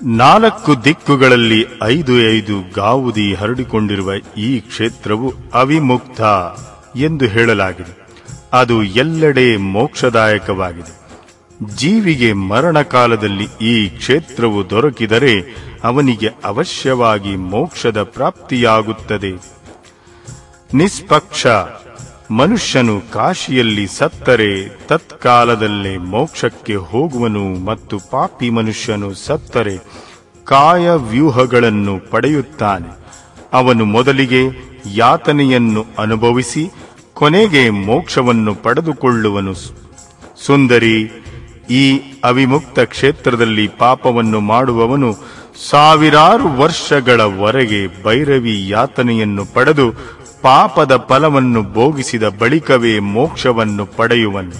ನಾಲ್ಕು ದಿಕ್ಕುಗಳಲ್ಲಿ ಐದು ಐದು ಗಾವುದಿ ಹರಡಿಕೊಂಡಿರುವ ಈ ಕ್ಷೇತ್ರವು ಅವಿಮುಕ್ತ ಎಂದು ಹೇಳಲಾಗಿದೆ ಅದು ಎಲ್ಲೆಡೆ ಮೋಕ್ಷದಾಯಕವಾಗಿದೆ ಜೀವಿಗೆ ಮರಣ ಕಾಲದಲ್ಲಿ ಈ ಕ್ಷೇತ್ರವು ದೊರಕಿದರೆ ಅವನಿಗೆ ಅವಶ್ಯವಾಗಿ ಮೋಕ್ಷದ ಪ್ರಾಪ್ತಿಯಾಗುತ್ತದೆ ನಿಷ್ಪಕ್ಷ ಮನುಷ್ಯನು ಕಾಶಿಯಲ್ಲಿ ಸತ್ತರೆ ತತ್ಕಾಲದಲ್ಲೇ ಮೋಕ್ಷಕ್ಕೆ ಹೋಗುವನು ಮತ್ತು ಪಾಪಿ ಮನುಷ್ಯನು ಸತ್ತರೆ ಕಾಯ ವ್ಯೂಹಗಳನ್ನು ಪಡೆಯುತ್ತಾನೆ ಅವನು ಮೊದಲಿಗೆ ಯಾತನೆಯನ್ನು ಅನುಭವಿಸಿ ಕೊನೆಗೆ ಮೋಕ್ಷವನ್ನು ಪಡೆದುಕೊಳ್ಳುವನು ಸುಂದರಿ ಈ ಅವಿಮುಕ್ತ ಕ್ಷೇತ್ರದಲ್ಲಿ ಪಾಪವನ್ನು ಮಾಡುವವನು ಸಾವಿರಾರು ವರ್ಷಗಳವರೆಗೆ ಭೈರವಿ ಯಾತನೆಯನ್ನು ಪಡೆದು ಪಾಪದ ಫಲವನ್ನು ಭೋಗಿಸಿದ ಬಳಿಕವೇ ಮೋಕ್ಷವನ್ನು ಪಡೆಯುವನು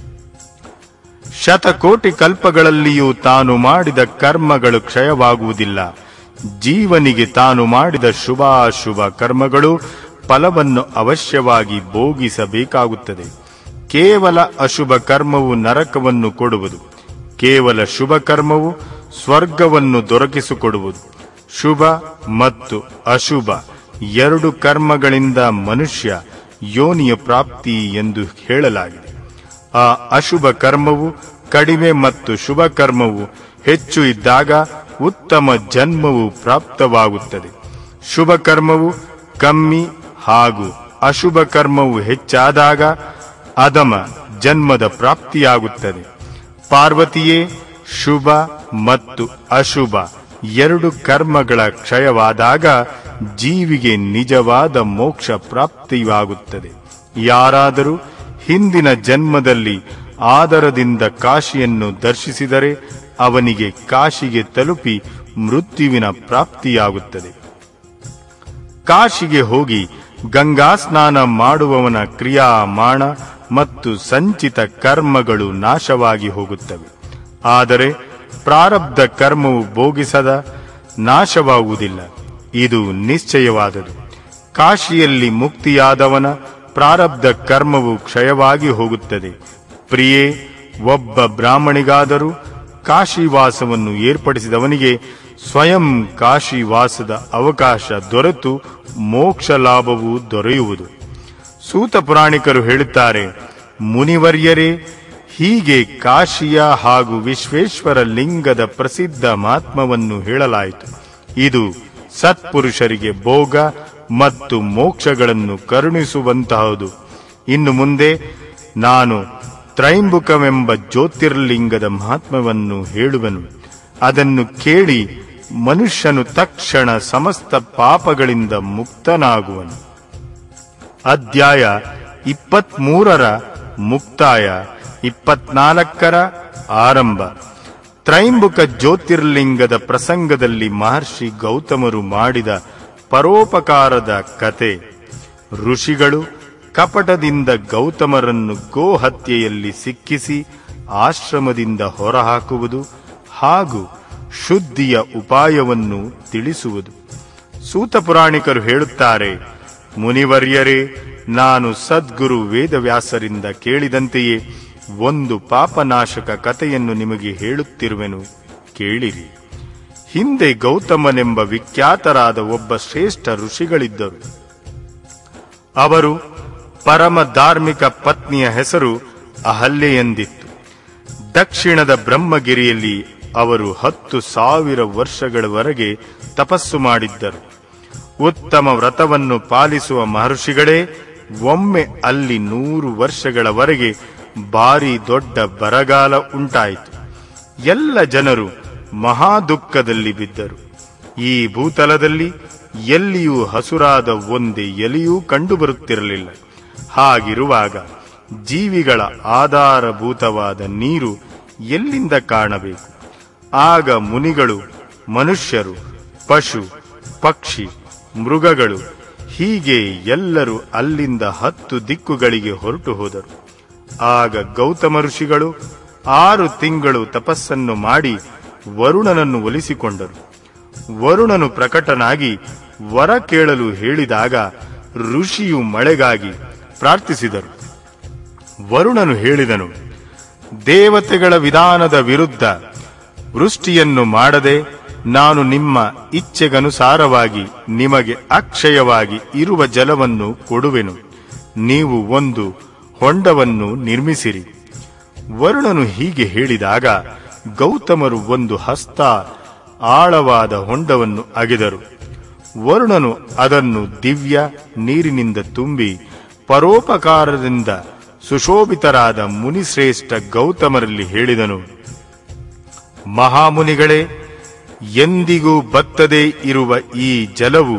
ಶತಕೋಟಿ ಕಲ್ಪಗಳಲ್ಲಿಯೂ ತಾನು ಮಾಡಿದ ಕರ್ಮಗಳು ಕ್ಷಯವಾಗುವುದಿಲ್ಲ ಜೀವನಿಗೆ ತಾನು ಮಾಡಿದ ಶುಭಾಶುಭ ಕರ್ಮಗಳು ಫಲವನ್ನು ಅವಶ್ಯವಾಗಿ ಭೋಗಿಸಬೇಕಾಗುತ್ತದೆ ಕೇವಲ ಅಶುಭ ಕರ್ಮವು ನರಕವನ್ನು ಕೊಡುವುದು ಕೇವಲ ಶುಭ ಕರ್ಮವು ಸ್ವರ್ಗವನ್ನು ದೊರಕಿಸಿಕೊಡುವುದು ಶುಭ ಮತ್ತು ಅಶುಭ ಎರಡು ಕರ್ಮಗಳಿಂದ ಮನುಷ್ಯ ಯೋನಿಯ ಪ್ರಾಪ್ತಿ ಎಂದು ಹೇಳಲಾಗಿದೆ ಆ ಅಶುಭ ಕರ್ಮವು ಕಡಿಮೆ ಮತ್ತು ಶುಭ ಕರ್ಮವು ಹೆಚ್ಚು ಇದ್ದಾಗ ಉತ್ತಮ ಜನ್ಮವು ಪ್ರಾಪ್ತವಾಗುತ್ತದೆ ಶುಭ ಕರ್ಮವು ಕಮ್ಮಿ ಹಾಗೂ ಅಶುಭ ಕರ್ಮವು ಹೆಚ್ಚಾದಾಗ ಅಧಮ ಜನ್ಮದ ಪ್ರಾಪ್ತಿಯಾಗುತ್ತದೆ ಪಾರ್ವತಿಯೇ ಶುಭ ಮತ್ತು ಅಶುಭ ಎರಡು ಕರ್ಮಗಳ ಕ್ಷಯವಾದಾಗ ಜೀವಿಗೆ ನಿಜವಾದ ಮೋಕ್ಷ ಪ್ರಾಪ್ತಿಯಾಗುತ್ತದೆ ಯಾರಾದರೂ ಹಿಂದಿನ ಜನ್ಮದಲ್ಲಿ ಆದರದಿಂದ ಕಾಶಿಯನ್ನು ದರ್ಶಿಸಿದರೆ ಅವನಿಗೆ ಕಾಶಿಗೆ ತಲುಪಿ ಮೃತ್ಯುವಿನ ಪ್ರಾಪ್ತಿಯಾಗುತ್ತದೆ ಕಾಶಿಗೆ ಹೋಗಿ ಗಂಗಾ ಸ್ನಾನ ಮಾಡುವವನ ಕ್ರಿಯಾಮಾಣ ಮತ್ತು ಸಂಚಿತ ಕರ್ಮಗಳು ನಾಶವಾಗಿ ಹೋಗುತ್ತವೆ ಆದರೆ ಪ್ರಾರಬ್ಧ ಕರ್ಮವು ಭೋಗಿಸದ ನಾಶವಾಗುವುದಿಲ್ಲ ಇದು ನಿಶ್ಚಯವಾದದು ಕಾಶಿಯಲ್ಲಿ ಮುಕ್ತಿಯಾದವನ ಪ್ರಾರಬ್ಧ ಕರ್ಮವು ಕ್ಷಯವಾಗಿ ಹೋಗುತ್ತದೆ ಪ್ರಿಯೇ ಒಬ್ಬ ಬ್ರಾಹ್ಮಣಿಗಾದರೂ ಕಾಶಿವಾಸವನ್ನು ಏರ್ಪಡಿಸಿದವನಿಗೆ ಸ್ವಯಂ ಕಾಶಿವಾಸದ ಅವಕಾಶ ದೊರೆತು ಮೋಕ್ಷ ಲಾಭವು ದೊರೆಯುವುದು ಸೂತ ಪುರಾಣಿಕರು ಹೇಳುತ್ತಾರೆ ಮುನಿವರ್ಯರೇ ಹೀಗೆ ಕಾಶಿಯ ಹಾಗೂ ವಿಶ್ವೇಶ್ವರ ಲಿಂಗದ ಪ್ರಸಿದ್ಧ ಮಹಾತ್ಮವನ್ನು ಹೇಳಲಾಯಿತು ಇದು ಸತ್ಪುರುಷರಿಗೆ ಭೋಗ ಮತ್ತು ಮೋಕ್ಷಗಳನ್ನು ಕರುಣಿಸುವಂತಹದು ಇನ್ನು ಮುಂದೆ ನಾನು ತ್ರೈಂಬುಕವೆಂಬ ಜ್ಯೋತಿರ್ಲಿಂಗದ ಮಹಾತ್ಮವನ್ನು ಹೇಳುವನು ಅದನ್ನು ಕೇಳಿ ಮನುಷ್ಯನು ತಕ್ಷಣ ಸಮಸ್ತ ಪಾಪಗಳಿಂದ ಮುಕ್ತನಾಗುವನು ಅಧ್ಯಾಯ ಇಪ್ಪತ್ಮೂರರ ಮುಕ್ತಾಯ ಇಪ್ಪತ್ನಾಲ್ಕರ ಆರಂಭ ತ್ರೈಂಬುಕ ಜ್ಯೋತಿರ್ಲಿಂಗದ ಪ್ರಸಂಗದಲ್ಲಿ ಮಹರ್ಷಿ ಗೌತಮರು ಮಾಡಿದ ಪರೋಪಕಾರದ ಕತೆ ಋಷಿಗಳು ಕಪಟದಿಂದ ಗೌತಮರನ್ನು ಗೋಹತ್ಯೆಯಲ್ಲಿ ಸಿಕ್ಕಿಸಿ ಆಶ್ರಮದಿಂದ ಹೊರಹಾಕುವುದು ಹಾಗೂ ಶುದ್ಧಿಯ ಉಪಾಯವನ್ನು ತಿಳಿಸುವುದು ಸೂತ ಪುರಾಣಿಕರು ಹೇಳುತ್ತಾರೆ ಮುನಿವರ್ಯರೇ ನಾನು ಸದ್ಗುರು ವೇದವ್ಯಾಸರಿಂದ ಕೇಳಿದಂತೆಯೇ ಒಂದು ಪಾಪನಾಶಕ ಕಥೆಯನ್ನು ನಿಮಗೆ ಹೇಳುತ್ತಿರುವೆನು ಕೇಳಿರಿ ಹಿಂದೆ ಗೌತಮನೆಂಬ ವಿಖ್ಯಾತರಾದ ಒಬ್ಬ ಶ್ರೇಷ್ಠ ಋಷಿಗಳಿದ್ದರು ಅವರು ಪರಮ ಧಾರ್ಮಿಕ ಪತ್ನಿಯ ಹೆಸರು ಅಹಲ್ಯೆ ಎಂದಿತ್ತು ದಕ್ಷಿಣದ ಬ್ರಹ್ಮಗಿರಿಯಲ್ಲಿ ಅವರು ಹತ್ತು ಸಾವಿರ ವರ್ಷಗಳವರೆಗೆ ತಪಸ್ಸು ಮಾಡಿದ್ದರು ಉತ್ತಮ ವ್ರತವನ್ನು ಪಾಲಿಸುವ ಮಹರ್ಷಿಗಳೇ ಒಮ್ಮೆ ಅಲ್ಲಿ ನೂರು ವರ್ಷಗಳವರೆಗೆ ಭಾರಿ ದೊಡ್ಡ ಬರಗಾಲ ಉಂಟಾಯಿತು ಎಲ್ಲ ಜನರು ಮಹಾ ದುಃಖದಲ್ಲಿ ಬಿದ್ದರು ಈ ಭೂತಲದಲ್ಲಿ ಎಲ್ಲಿಯೂ ಹಸುರಾದ ಒಂದೇ ಎಲೆಯೂ ಕಂಡುಬರುತ್ತಿರಲಿಲ್ಲ ಹಾಗಿರುವಾಗ ಜೀವಿಗಳ ಆಧಾರಭೂತವಾದ ನೀರು ಎಲ್ಲಿಂದ ಕಾಣಬೇಕು ಆಗ ಮುನಿಗಳು ಮನುಷ್ಯರು ಪಶು ಪಕ್ಷಿ ಮೃಗಗಳು ಹೀಗೆ ಎಲ್ಲರೂ ಅಲ್ಲಿಂದ ಹತ್ತು ದಿಕ್ಕುಗಳಿಗೆ ಹೊರಟು ಹೋದರು ಆಗ ಗೌತಮ ಋಷಿಗಳು ಆರು ತಿಂಗಳು ತಪಸ್ಸನ್ನು ಮಾಡಿ ವರುಣನನ್ನು ಒಲಿಸಿಕೊಂಡರು ವರುಣನು ಪ್ರಕಟನಾಗಿ ವರ ಕೇಳಲು ಹೇಳಿದಾಗ ಋಷಿಯು ಮಳೆಗಾಗಿ ಪ್ರಾರ್ಥಿಸಿದರು ವರುಣನು ಹೇಳಿದನು ದೇವತೆಗಳ ವಿಧಾನದ ವಿರುದ್ಧ ವೃಷ್ಟಿಯನ್ನು ಮಾಡದೆ ನಾನು ನಿಮ್ಮ ಇಚ್ಛೆಗನುಸಾರವಾಗಿ ನಿಮಗೆ ಅಕ್ಷಯವಾಗಿ ಇರುವ ಜಲವನ್ನು ಕೊಡುವೆನು ನೀವು ಒಂದು ಹೊಂಡವನ್ನು ನಿರ್ಮಿಸಿರಿ ವರುಣನು ಹೀಗೆ ಹೇಳಿದಾಗ ಗೌತಮರು ಒಂದು ಹಸ್ತ ಆಳವಾದ ಹೊಂಡವನ್ನು ಅಗೆದರು ವರುಣನು ಅದನ್ನು ದಿವ್ಯ ನೀರಿನಿಂದ ತುಂಬಿ ಪರೋಪಕಾರದಿಂದ ಸುಶೋಭಿತರಾದ ಮುನಿಶ್ರೇಷ್ಠ ಗೌತಮರಲ್ಲಿ ಹೇಳಿದನು ಮಹಾಮುನಿಗಳೇ ಎಂದಿಗೂ ಬತ್ತದೇ ಇರುವ ಈ ಜಲವು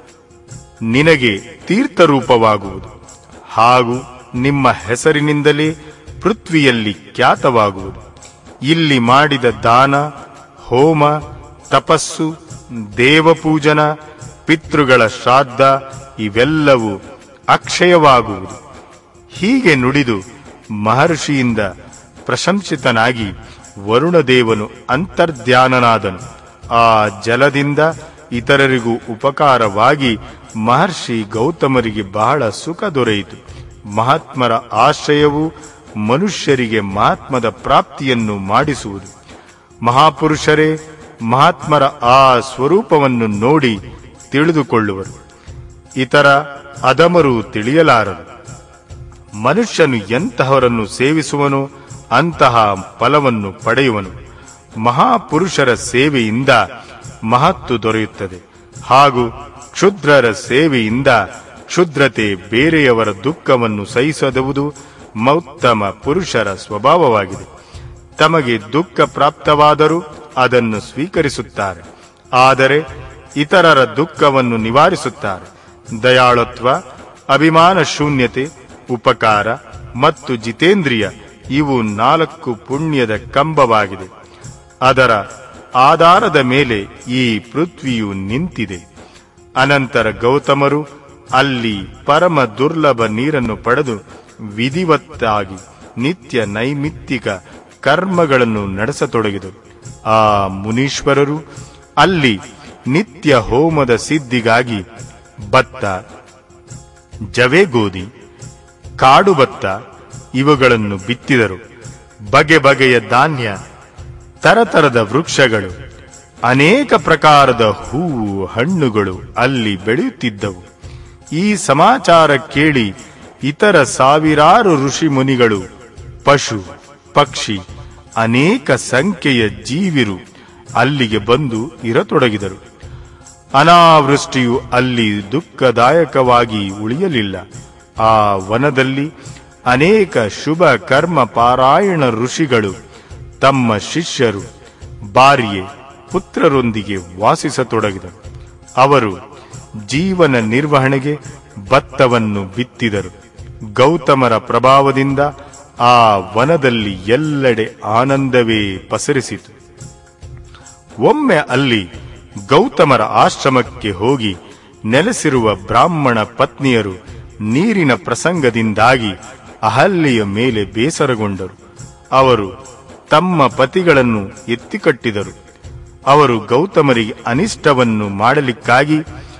ನಿನಗೆ ತೀರ್ಥರೂಪವಾಗುವುದು ಹಾಗೂ ನಿಮ್ಮ ಹೆಸರಿನಿಂದಲೇ ಪೃಥ್ವಿಯಲ್ಲಿ ಖ್ಯಾತವಾಗುವುದು ಇಲ್ಲಿ ಮಾಡಿದ ದಾನ ಹೋಮ ತಪಸ್ಸು ದೇವಪೂಜನ ಪಿತೃಗಳ ಶ್ರಾದ್ದ ಇವೆಲ್ಲವೂ ಅಕ್ಷಯವಾಗುವುದು ಹೀಗೆ ನುಡಿದು ಮಹರ್ಷಿಯಿಂದ ಪ್ರಶಂಸಿತನಾಗಿ ವರುಣದೇವನು ಅಂತರ್ಧ್ಯಾನನಾದನು ಆ ಜಲದಿಂದ ಇತರರಿಗೂ ಉಪಕಾರವಾಗಿ ಮಹರ್ಷಿ ಗೌತಮರಿಗೆ ಬಹಳ ಸುಖ ದೊರೆಯಿತು ಮಹಾತ್ಮರ ಆಶ್ರಯವು ಮನುಷ್ಯರಿಗೆ ಮಹಾತ್ಮದ ಪ್ರಾಪ್ತಿಯನ್ನು ಮಾಡಿಸುವುದು ಮಹಾಪುರುಷರೇ ಮಹಾತ್ಮರ ಆ ಸ್ವರೂಪವನ್ನು ನೋಡಿ ತಿಳಿದುಕೊಳ್ಳುವರು ಇತರ ಅಧಮರು ತಿಳಿಯಲಾರರು ಮನುಷ್ಯನು ಎಂತಹವರನ್ನು ಸೇವಿಸುವನೋ ಅಂತಹ ಫಲವನ್ನು ಪಡೆಯುವನು ಮಹಾಪುರುಷರ ಸೇವೆಯಿಂದ ಮಹತ್ತು ದೊರೆಯುತ್ತದೆ ಹಾಗೂ ಕ್ಷುದ್ರರ ಸೇವೆಯಿಂದ ಕ್ಷುದ್ರತೆ ಬೇರೆಯವರ ದುಃಖವನ್ನು ಸಹಿಸದುವುದು ಮೌತ್ತಮ ಪುರುಷರ ಸ್ವಭಾವವಾಗಿದೆ ತಮಗೆ ದುಃಖ ಪ್ರಾಪ್ತವಾದರೂ ಅದನ್ನು ಸ್ವೀಕರಿಸುತ್ತಾರೆ ಆದರೆ ಇತರರ ದುಃಖವನ್ನು ನಿವಾರಿಸುತ್ತಾರೆ ದಯಾಳತ್ವ ಅಭಿಮಾನ ಶೂನ್ಯತೆ ಉಪಕಾರ ಮತ್ತು ಜಿತೇಂದ್ರಿಯ ಇವು ನಾಲ್ಕು ಪುಣ್ಯದ ಕಂಬವಾಗಿದೆ ಅದರ ಆಧಾರದ ಮೇಲೆ ಈ ಪೃಥ್ವಿಯು ನಿಂತಿದೆ ಅನಂತರ ಗೌತಮರು ಅಲ್ಲಿ ಪರಮ ದುರ್ಲಭ ನೀರನ್ನು ಪಡೆದು ವಿಧಿವತ್ತಾಗಿ ನಿತ್ಯ ನೈಮಿತ್ತಿಕ ಕರ್ಮಗಳನ್ನು ನಡೆಸತೊಡಗಿದರು ಆ ಮುನೀಶ್ವರರು ಅಲ್ಲಿ ನಿತ್ಯ ಹೋಮದ ಸಿದ್ಧಿಗಾಗಿ ಭತ್ತ ಜವೆ ಗೋಧಿ ಕಾಡು ಭತ್ತ ಇವುಗಳನ್ನು ಬಿತ್ತಿದರು ಬಗೆ ಬಗೆಯ ಧಾನ್ಯ ತರತರದ ವೃಕ್ಷಗಳು ಅನೇಕ ಪ್ರಕಾರದ ಹೂವು ಹಣ್ಣುಗಳು ಅಲ್ಲಿ ಬೆಳೆಯುತ್ತಿದ್ದವು ಈ ಸಮಾಚಾರ ಕೇಳಿ ಇತರ ಸಾವಿರಾರು ಋಷಿ ಮುನಿಗಳು ಪಶು ಪಕ್ಷಿ ಅನೇಕ ಸಂಖ್ಯೆಯ ಜೀವಿರು ಅಲ್ಲಿಗೆ ಬಂದು ಇರತೊಡಗಿದರು ಅನಾವೃಷ್ಟಿಯು ಅಲ್ಲಿ ದುಃಖದಾಯಕವಾಗಿ ಉಳಿಯಲಿಲ್ಲ ಆ ವನದಲ್ಲಿ ಅನೇಕ ಶುಭ ಕರ್ಮ ಪಾರಾಯಣ ಋಷಿಗಳು ತಮ್ಮ ಶಿಷ್ಯರು ಭಾರ್ಯೆ ಪುತ್ರರೊಂದಿಗೆ ವಾಸಿಸತೊಡಗಿದರು ಅವರು ಜೀವನ ನಿರ್ವಹಣೆಗೆ ಭತ್ತವನ್ನು ಬಿತ್ತಿದರು ಗೌತಮರ ಪ್ರಭಾವದಿಂದ ಆ ವನದಲ್ಲಿ ಎಲ್ಲೆಡೆ ಆನಂದವೇ ಪಸರಿಸಿತು ಒಮ್ಮೆ ಅಲ್ಲಿ ಗೌತಮರ ಆಶ್ರಮಕ್ಕೆ ಹೋಗಿ ನೆಲೆಸಿರುವ ಬ್ರಾಹ್ಮಣ ಪತ್ನಿಯರು ನೀರಿನ ಪ್ರಸಂಗದಿಂದಾಗಿ ಅಹಲ್ಯೆಯ ಮೇಲೆ ಬೇಸರಗೊಂಡರು ಅವರು ತಮ್ಮ ಪತಿಗಳನ್ನು ಎತ್ತಿಕಟ್ಟಿದರು ಅವರು ಗೌತಮರಿಗೆ ಅನಿಷ್ಟವನ್ನು ಮಾಡಲಿಕ್ಕಾಗಿ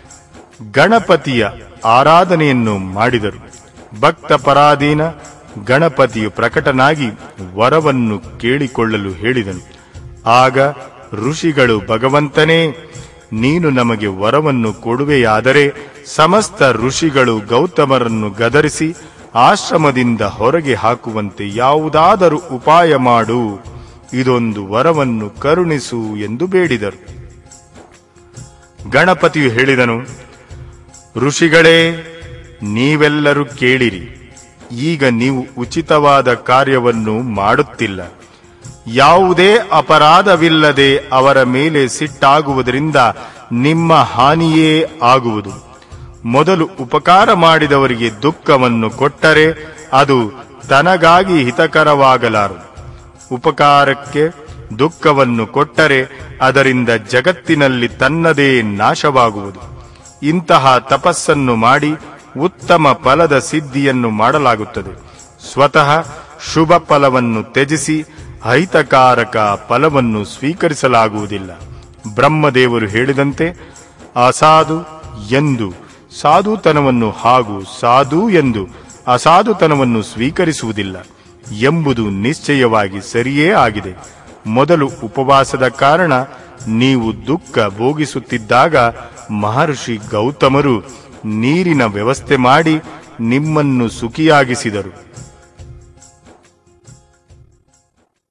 ಗಣಪತಿಯ ಆರಾಧನೆಯನ್ನು ಮಾಡಿದರು ಭಕ್ತ ಪರಾಧೀನ ಗಣಪತಿಯು ಪ್ರಕಟನಾಗಿ ವರವನ್ನು ಕೇಳಿಕೊಳ್ಳಲು ಹೇಳಿದನು ಆಗ ಋಷಿಗಳು ಭಗವಂತನೇ ನೀನು ನಮಗೆ ವರವನ್ನು ಕೊಡುವೆಯಾದರೆ ಸಮಸ್ತ ಋಷಿಗಳು ಗೌತಮರನ್ನು ಗದರಿಸಿ ಆಶ್ರಮದಿಂದ ಹೊರಗೆ ಹಾಕುವಂತೆ ಯಾವುದಾದರೂ ಉಪಾಯ ಮಾಡು ಇದೊಂದು ವರವನ್ನು ಕರುಣಿಸು ಎಂದು ಬೇಡಿದರು ಗಣಪತಿಯು ಹೇಳಿದನು ಋಷಿಗಳೇ ನೀವೆಲ್ಲರೂ ಕೇಳಿರಿ ಈಗ ನೀವು ಉಚಿತವಾದ ಕಾರ್ಯವನ್ನು ಮಾಡುತ್ತಿಲ್ಲ ಯಾವುದೇ ಅಪರಾಧವಿಲ್ಲದೆ ಅವರ ಮೇಲೆ ಸಿಟ್ಟಾಗುವುದರಿಂದ ನಿಮ್ಮ ಹಾನಿಯೇ ಆಗುವುದು ಮೊದಲು ಉಪಕಾರ ಮಾಡಿದವರಿಗೆ ದುಃಖವನ್ನು ಕೊಟ್ಟರೆ ಅದು ತನಗಾಗಿ ಹಿತಕರವಾಗಲಾರದು ಉಪಕಾರಕ್ಕೆ ದುಃಖವನ್ನು ಕೊಟ್ಟರೆ ಅದರಿಂದ ಜಗತ್ತಿನಲ್ಲಿ ತನ್ನದೇ ನಾಶವಾಗುವುದು ಇಂತಹ ತಪಸ್ಸನ್ನು ಮಾಡಿ ಉತ್ತಮ ಫಲದ ಸಿದ್ಧಿಯನ್ನು ಮಾಡಲಾಗುತ್ತದೆ ಸ್ವತಃ ಶುಭ ಫಲವನ್ನು ತ್ಯಜಿಸಿ ಅಹಿತಕಾರಕ ಫಲವನ್ನು ಸ್ವೀಕರಿಸಲಾಗುವುದಿಲ್ಲ ಬ್ರಹ್ಮದೇವರು ಹೇಳಿದಂತೆ ಅಸಾಧು ಎಂದು ಸಾಧುತನವನ್ನು ಹಾಗೂ ಸಾಧು ಎಂದು ಅಸಾಧುತನವನ್ನು ಸ್ವೀಕರಿಸುವುದಿಲ್ಲ ಎಂಬುದು ನಿಶ್ಚಯವಾಗಿ ಸರಿಯೇ ಆಗಿದೆ ಮೊದಲು ಉಪವಾಸದ ಕಾರಣ ನೀವು ದುಃಖ ಭೋಗಿಸುತ್ತಿದ್ದಾಗ ಮಹರ್ಷಿ ಗೌತಮರು ನೀರಿನ ವ್ಯವಸ್ಥೆ ಮಾಡಿ ನಿಮ್ಮನ್ನು ಸುಖಿಯಾಗಿಸಿದರು